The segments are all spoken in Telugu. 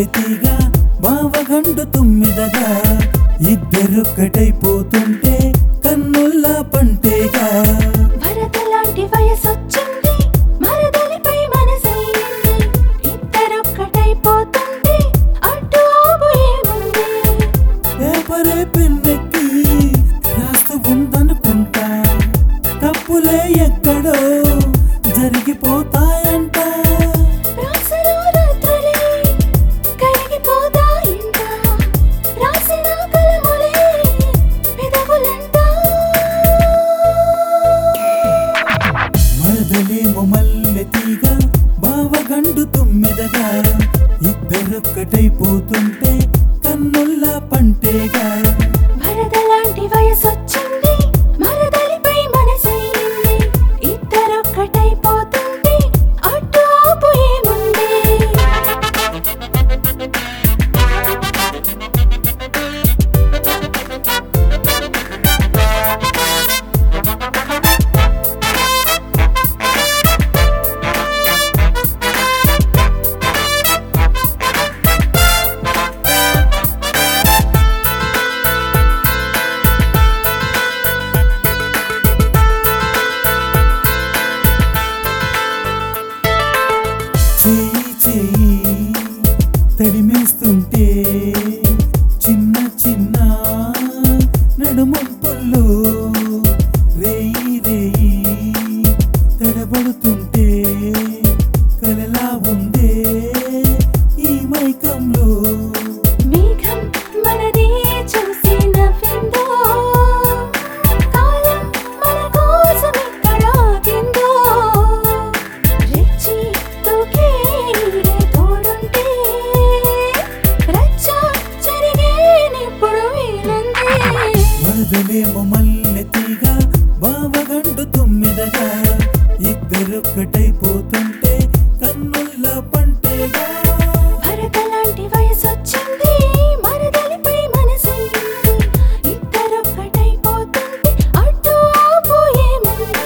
మల్లెతీగా బావగండు తుమ్మిదగా ఇద్దరొక్కటైపోతుంటే కన్నుల్ల పంటేగా వరదలాంటి వయసొచ్చింది మరదలిపై మనసైంది ఇద్దరొక్కటైపోతుంటే అడ్డు ఆపు ఏముంది పేపరే పెన్నెక్కి రాస్తూ ఉందనుకుంటా తప్పులే ఎక్కడో జరిగిపోతాయంట రాసలో రాత్రులే కరిగిపోతాయింట రాసిన కలములే పెదవులంట మరదలేమో మల్లెతీగా బావగండు తుమ్మిదగా ఇద్దరొక్కటైపోతుంటే కన్నుల్ల పంటేగా వరదలాంటి వయసొచ్చింది మరదలిపై మనసైంది ఇద్దరొక్కటైపోతుంటే అడ్డు ఆపు ఏముంది చేయి చేయి తడిమేస్తుంటే చిన్న చిన్న నడుముప్పుల్లో రేయి రేయి తడబడుతుంటే కలలా ఉందే ఈ మైకంలో మేఘం మనదే చూసి నవ్విందో కాలం మన కోసం ఎక్కడ ఆగిందో రెచ్చి తూకే నీడే తోడుంటే రచ్చ జరిగేనెప్పుడు వీలుంది వరదలేమో మల్లెతీగా బావగండు తుమ్మిదగా ఇద్దరొక్కటైపోతుంటే కన్నుల్ల పంటేగా భరతలాంటి వయసొచ్చింది మరదలిపై మనసైంది ఇద్దరొక్కటైపోతుంటే అడ్డు ఆపు ఏముంది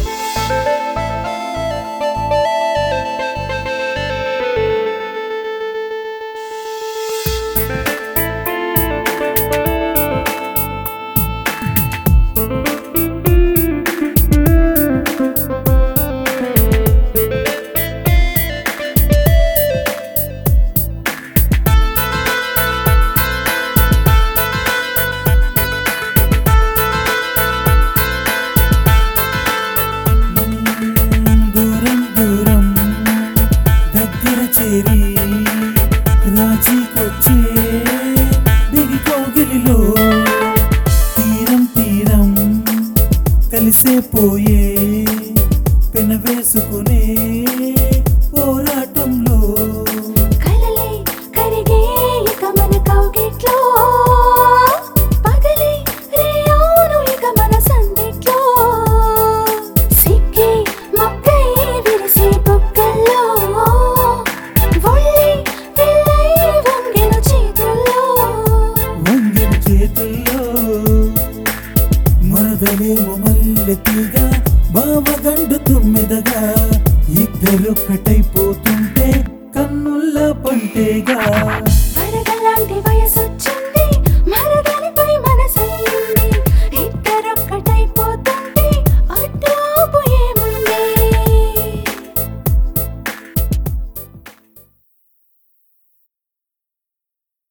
దూరం దూరం దగ్గర చేరి రాజీకొచ్చే దిగి కోగిలిలో తీరం తీరం కలిసే పోయే పెన వేసుకునే పోరాటంలో కలలే కరిగే ఇక మన కౌగిట్లో పగలే రేయాను ఇక మన సందిట్లో సిక్కి మొక్కై విరిసే బుగ్గల్లో ఒళ్ళి పిల్లై వంగెను చేతుల్లో వంగిన చేతుల్లో మరదలేమో మల్లెతీగా బావగండు తుమ్మెదగా ఇద్దరొక్కటైపోతుంటే కన్నుల్ల పంటేగా వరదలాంటి వయసు